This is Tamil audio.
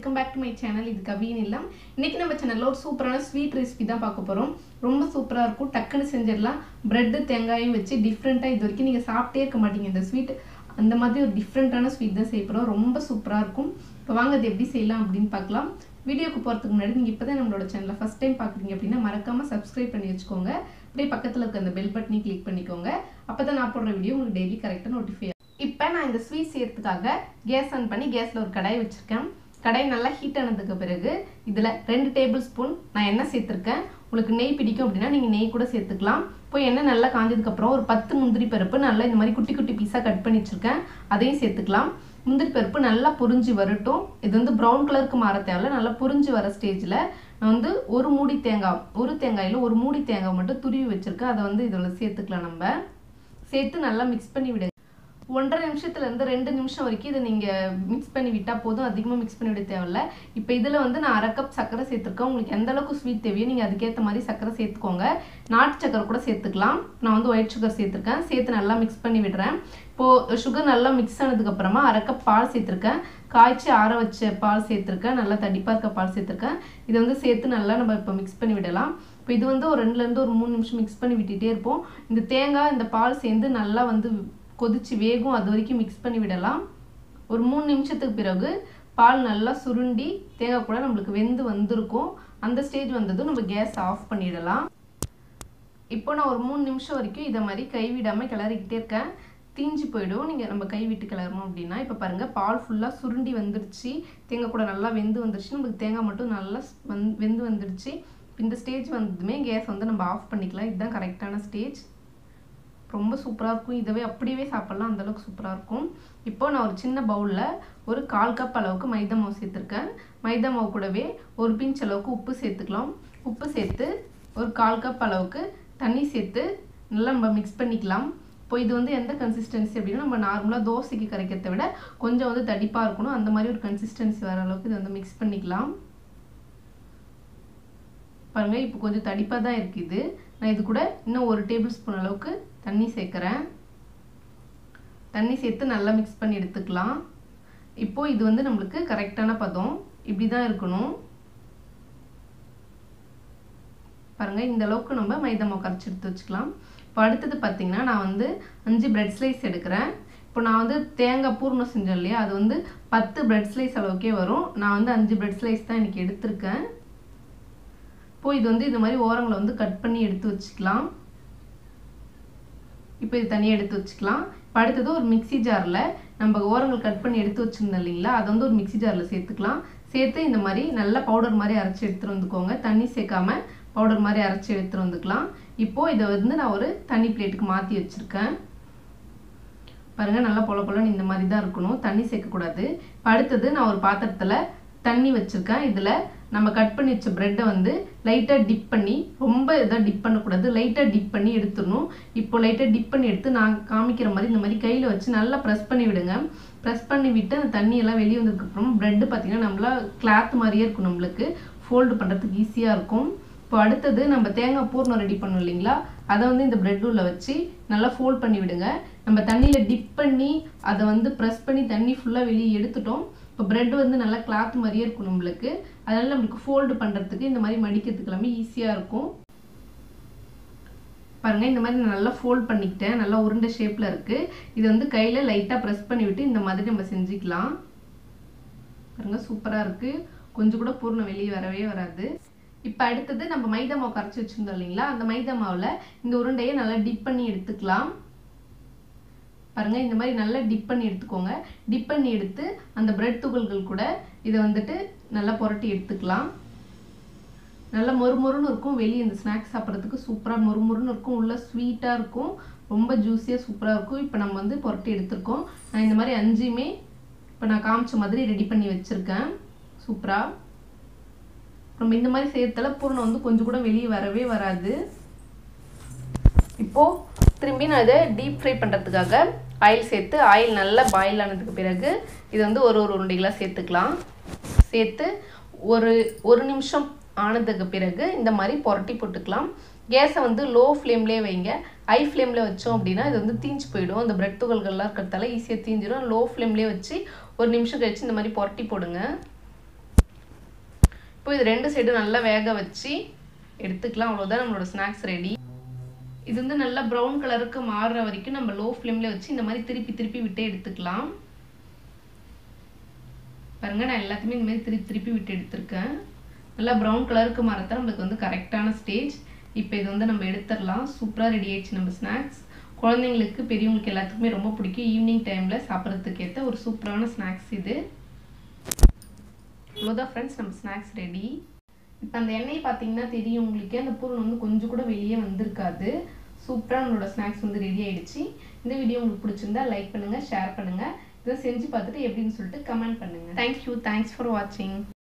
welcome back to my channel இது கவியின் இல்லம் இன்னைக்கு நம்ம சேனல்ல ஒரு சூப்பரான ஸ்வீட் ரெசிபி தான் பார்க்க போறோம் ரொம்ப சூப்பரா இருக்கும் டக்குன்னு செஞ்சிடலாம் பிரெட் தேங்காயும் வச்சு டிஃப்ரெண்டா இது வரைக்கும் நீங்க சாப்பிட்டே இருக்க மாட்டீங்க இந்த ஸ்வீட் அந்த மாதிரி ஒரு டிஃப்ரெண்டான ஸ்வீட் தான் செய்ய போறோம் ரொம்ப சூப்பரா இருக்கும் இப்போ வாங்க அது எப்படி செய்யலாம் அப்படின்னு பார்க்கலாம் வீடியோக்கு போகிறதுக்கு முன்னாடி நீங்கள் இப்போ தான் நம்மளோட சேனலை ஃபஸ்ட் டைம் பார்க்குறீங்க அப்படின்னா மறக்காமல் சப்ஸ்கிரைப் பண்ணி வச்சுக்கோங்க அப்படியே பக்கத்தில் இருக்க அந்த பெல் பட்டனையும் கிளிக் பண்ணிக்கோங்க அப்போ தான் நான் போடுற வீடியோ உங்களுக்கு டெய்லி கரெக்டாக நோட்டிஃபை இப்போ நான் இந்த ஸ்வீட் செய்யறதுக்காக கேஸ் ஆன் பண்ணி கேஸில் ஒரு கடாய் வச்சுருக்கேன் கடாய் நல்லா ஹீட் ஆனதுக்கு பிறகு இதில் ரெண்டு டேபிள் ஸ்பூன் நான் எண்ணெய் சேர்த்துருக்கேன் உங்களுக்கு நெய் பிடிக்கும் அப்படின்னா நீங்கள் நெய் கூட சேர்த்துக்கலாம் இப்போ எண்ணெய் நல்லா காஞ்சதுக்கப்புறம் ஒரு பத்து முந்திரி பருப்பு நல்லா இந்த மாதிரி குட்டி குட்டி பீஸாக கட் பண்ணி வச்சுருக்கேன் அதையும் சேர்த்துக்கலாம் முந்திரி பருப்பு நல்லா புரிஞ்சு வரட்டும் இது வந்து ப்ரௌன் கலருக்கு மாற தேவையில்ல நல்லா புரிஞ்சு வர ஸ்டேஜில் நான் வந்து ஒரு மூடி தேங்காய் ஒரு தேங்காயில் ஒரு மூடி தேங்காய் மட்டும் துருவி வச்சுருக்கேன் அதை வந்து இதில் சேர்த்துக்கலாம் நம்ம சேர்த்து நல்லா மிக்ஸ் பண்ணி விடுங்க ஒன்றரை நிமிஷத்துல இருந்து ரெண்டு நிமிஷம் வரைக்கும் இதை நீங்க மிக்ஸ் பண்ணி விட்டா போதும் அதிகமாக மிக்ஸ் பண்ணி விட தேவையில்ல இப்போ இதில் வந்து நான் அரை கப் சர்க்கரை சேர்த்துருக்கேன் உங்களுக்கு எந்த அளவுக்கு ஸ்வீட் தேவையோ நீங்கள் அதுக்கேற்ற மாதிரி சர்க்கரை சேர்த்துக்கோங்க நாட்டு சர்க்கரை கூட சேர்த்துக்கலாம் நான் வந்து ஒயிட் சுகர் சேர்த்துருக்கேன் சேர்த்து நல்லா மிக்ஸ் பண்ணி விடுறேன் இப்போது சுகர் நல்லா மிக்ஸ் ஆனதுக்கப்புறமா அரை கப் பால் சேர்த்துருக்கேன் காய்ச்சி ஆற வச்ச பால் சேர்த்துருக்கேன் நல்லா தடிப்பாக இருக்க பால் சேர்த்துருக்கேன் இதை வந்து சேர்த்து நல்லா நம்ம இப்போ மிக்ஸ் பண்ணி விடலாம் இப்போ இது வந்து ஒரு ரெண்டுலேருந்து ஒரு மூணு நிமிஷம் மிக்ஸ் பண்ணி விட்டுட்டே இருப்போம் இந்த தேங்காய் இந்த பால் சேர்ந்து நல்லா வந்து கொதிச்சு வேகும் அது வரைக்கும் மிக்ஸ் பண்ணி விடலாம் ஒரு மூணு நிமிஷத்துக்கு பிறகு பால் நல்லா சுருண்டி தேங்காய் கூட நம்மளுக்கு வெந்து வந்திருக்கும் அந்த ஸ்டேஜ் வந்ததும் நம்ம கேஸ் ஆஃப் பண்ணிடலாம் இப்போ நான் ஒரு மூணு நிமிஷம் வரைக்கும் இதை மாதிரி கைவிடாமல் கிளறிக்கிட்டே இருக்கேன் தீஞ்சு போயிடும் நீங்கள் நம்ம கை விட்டு கிளறணும் அப்படின்னா இப்போ பாருங்கள் பால் ஃபுல்லாக சுருண்டி வந்துடுச்சு தேங்காய் கூட நல்லா வெந்து வந்துடுச்சு நம்மளுக்கு தேங்காய் மட்டும் நல்லா வந் வெந்து வந்துடுச்சு இந்த ஸ்டேஜ் வந்ததுமே கேஸ் வந்து நம்ம ஆஃப் பண்ணிக்கலாம் இதுதான் கரெக்டான ஸ்டேஜ் ரொம்ப சூப்பராக இருக்கும் இதவே அப்படியே சாப்பிட்லாம் அந்தளவுக்கு சூப்பராக இருக்கும் இப்போ நான் ஒரு சின்ன பவுலில் ஒரு கால் கப் அளவுக்கு மைதா மாவு சேர்த்துருக்கேன் மைதா மாவு கூடவே ஒரு பிஞ்ச் அளவுக்கு உப்பு சேர்த்துக்கலாம் உப்பு சேர்த்து ஒரு கால் கப் அளவுக்கு தண்ணி சேர்த்து நல்லா நம்ம மிக்ஸ் பண்ணிக்கலாம் இப்போ இது வந்து எந்த கன்சிஸ்டன்சி அப்படின்னா நம்ம நார்மலாக தோசைக்கு கரைக்கிறத விட கொஞ்சம் வந்து தடிப்பாக இருக்கணும் அந்த மாதிரி ஒரு கன்சிஸ்டன்சி வர அளவுக்கு இதை வந்து மிக்ஸ் பண்ணிக்கலாம் பாருங்கள் இப்போ கொஞ்சம் தடிப்பாக தான் இருக்குது நான் இது கூட இன்னும் ஒரு டேபிள் ஸ்பூன் அளவுக்கு தண்ணி சேர்க்குறேன் தண்ணி சேர்த்து நல்லா மிக்ஸ் பண்ணி எடுத்துக்கலாம் இப்போது இது வந்து நம்மளுக்கு கரெக்டான பதம் இப்படி தான் இருக்கணும் பாருங்கள் இந்த அளவுக்கு நம்ம மைதா மாவு கரைச்சி எடுத்து வச்சுக்கலாம் இப்போ அடுத்தது பார்த்திங்கன்னா நான் வந்து அஞ்சு பிரெட் ஸ்லைஸ் எடுக்கிறேன் இப்போ நான் வந்து தேங்காய் பூர்ணம் செஞ்சேன் இல்லையா அது வந்து பத்து பிரெட் ஸ்லைஸ் அளவுக்கே வரும் நான் வந்து அஞ்சு பிரெட் ஸ்லைஸ் தான் இன்றைக்கி எடுத்திருக்கேன் இப்போது இது வந்து இந்த மாதிரி ஓரங்களை வந்து கட் பண்ணி எடுத்து வச்சுக்கலாம் இப்போ இது தனியாக எடுத்து வச்சுக்கலாம் இப்போ அடுத்தது ஒரு மிக்சி ஜாரில் நம்ம ஓரங்கள் கட் பண்ணி எடுத்து வச்சுருந்தோம் இல்லைங்களா அதை வந்து ஒரு மிக்சி ஜாரில் சேர்த்துக்கலாம் சேர்த்து இந்த மாதிரி நல்லா பவுடர் மாதிரி அரைச்சி எடுத்துகிட்டு வந்துக்கோங்க தண்ணி சேர்க்காம பவுடர் மாதிரி அரைச்சி எடுத்துகிட்டு வந்துக்கலாம் இப்போது இதை வந்து நான் ஒரு தனி பிளேட்டுக்கு மாற்றி வச்சுருக்கேன் பாருங்கள் நல்லா பொல பொலன்னு இந்த மாதிரி தான் இருக்கணும் தண்ணி சேர்க்கக்கூடாது இப்போ அடுத்தது நான் ஒரு பாத்திரத்தில் தண்ணி வச்சுருக்கேன் இதில் நம்ம கட் பண்ணி வச்ச ப்ரெட்டை வந்து லைட்டாக டிப் பண்ணி ரொம்ப இதாக டிப் பண்ணக்கூடாது லைட்டாக டிப் பண்ணி எடுத்துடணும் இப்போ லைட்டாக டிப் பண்ணி எடுத்து நான் காமிக்கிற மாதிரி இந்த மாதிரி கையில் வச்சு நல்லா ப்ரெஸ் பண்ணி விடுங்க ப்ரெஸ் பண்ணி விட்டு அந்த தண்ணியெல்லாம் வெளியே வந்ததுக்கப்புறம் ப்ரெட்டு பார்த்திங்கன்னா நம்மளா கிளாத் மாதிரியே இருக்கும் நம்மளுக்கு ஃபோல்டு பண்ணுறதுக்கு ஈஸியாக இருக்கும் இப்போ அடுத்தது நம்ம தேங்காய் பூர்ணம் ரெடி பண்ணோம் இல்லைங்களா அதை வந்து இந்த ப்ரெட் உள்ள வச்சு நல்லா ஃபோல்ட் பண்ணி விடுங்க நம்ம தண்ணியில் டிப் பண்ணி அதை வந்து ப்ரெஸ் பண்ணி தண்ணி ஃபுல்லாக வெளியே எடுத்துட்டோம் இப்போ ப்ரெட் வந்து நல்லா கிளாத் மாதிரியே இருக்கும் நம்மளுக்கு அதனால் நம்மளுக்கு ஃபோல்டு பண்ணுறதுக்கு இந்த மாதிரி மடிக்கிறதுக்கு எல்லாமே ஈஸியாக இருக்கும் பாருங்கள் இந்த மாதிரி நான் நல்லா ஃபோல்ட் பண்ணிக்கிட்டேன் நல்லா உருண்டை ஷேப்பில் இருக்குது இது வந்து கையில் லைட்டாக ப்ரெஸ் பண்ணி விட்டு இந்த மாதிரி நம்ம செஞ்சுக்கலாம் பாருங்கள் சூப்பராக இருக்குது கொஞ்சம் கூட பூர்ணம் வெளியே வரவே வராது இப்போ அடுத்தது நம்ம மைதா மாவு கரைச்சி வச்சுருந்தோம் இல்லைங்களா அந்த மைதா மாவில் இந்த உருண்டையை நல்லா டிப் பண்ணி எடுத்துக்கலாம் பாருங்க இந்த மாதிரி நல்லா டிப் பண்ணி எடுத்துக்கோங்க டிப் பண்ணி எடுத்து அந்த பிரெட் துகள்கள் கூட இதை வந்துட்டு நல்லா புரட்டி எடுத்துக்கலாம் நல்லா மொறுமொறுன்னு இருக்கும் வெளியே இந்த ஸ்நாக்ஸ் சாப்பிட்றதுக்கு சூப்பராக மொறுமொறுன்னு இருக்கும் உள்ள ஸ்வீட்டாக இருக்கும் ரொம்ப ஜூஸியாக சூப்பராக இருக்கும் இப்போ நம்ம வந்து புரட்டி எடுத்திருக்கோம் நான் இந்த மாதிரி அஞ்சுமே இப்போ நான் காமிச்ச மாதிரி ரெடி பண்ணி வச்சுருக்கேன் சூப்பராக நம்ம இந்த மாதிரி செய்யறதுல பூர்ணம் வந்து கொஞ்சம் கூட வெளியே வரவே வராது இப்போது திரும்பி நான் இதை டீப் ஃப்ரை பண்ணுறதுக்காக ஆயில் சேர்த்து ஆயில் நல்லா பாயில் ஆனதுக்கு பிறகு இதை வந்து ஒரு ஒரு உருண்டைகளாக சேர்த்துக்கலாம் சேர்த்து ஒரு ஒரு நிமிஷம் ஆனதுக்கு பிறகு இந்த மாதிரி புரட்டி போட்டுக்கலாம் கேஸை வந்து லோ ஃப்ளேம்லேயே வைங்க ஹை ஃப்ளேமில் வச்சோம் அப்படின்னா இது வந்து தீஞ்சு போயிடும் அந்த பிரெட் துகள்கள்லாம் இருக்கிறதால ஈஸியாக தீஞ்சிடும் லோ ஃப்ளேம்லேயே வச்சு ஒரு நிமிஷம் கழிச்சு இந்த மாதிரி புரட்டி போடுங்க இப்போ இது ரெண்டு சைடும் நல்லா வேக வச்சு எடுத்துக்கலாம் அவ்வளோதான் நம்மளோட ஸ்நாக்ஸ் ரெடி இது வந்து நல்லா ப்ரௌன் கலருக்கு மாறுற வரைக்கும் நம்ம லோ ஃப்ளேமில் வச்சு இந்த மாதிரி திருப்பி திருப்பி விட்டு எடுத்துக்கலாம் பாருங்க நான் எல்லாத்தையுமே இந்த மாதிரி திருப்பி திருப்பி விட்டு எடுத்திருக்கேன் நல்லா ப்ரௌன் கலருக்கு மாறத்தான் நம்மளுக்கு வந்து கரெக்டான ஸ்டேஜ் இப்போ இது வந்து நம்ம எடுத்துடலாம் சூப்பராக ரெடி ஆயிடுச்சு நம்ம ஸ்நாக்ஸ் குழந்தைங்களுக்கு பெரியவங்களுக்கு எல்லாத்துக்குமே ரொம்ப பிடிக்கும் ஈவினிங் டைமில் சாப்பிட்றதுக்கு ஏற்ற ஒரு சூப்பரான ஸ்நாக்ஸ் இது இவ்வளோதான் ஃப்ரெண்ட்ஸ் நம்ம ஸ்நாக்ஸ் ரெடி இப்போ அந்த எண்ணெய் பார்த்தீங்கன்னா தெரியும் உங்களுக்கு அந்த பொருள் வந்து கொஞ்சம் கூட வெளியே வந்திருக்காது சூப்பராக நம்மளோட ஸ்நாக்ஸ் வந்து ரெடி ஆயிடுச்சு இந்த வீடியோ உங்களுக்கு பிடிச்சிருந்தா லைக் பண்ணுங்கள் ஷேர் பண்ணுங்கள் இதை செஞ்சு பார்த்துட்டு எப்படின்னு சொல்லிட்டு கமெண்ட் பண்ணுங்கள் தேங்க்யூ தேங்க்ஸ் ஃபார் வாட்சிங்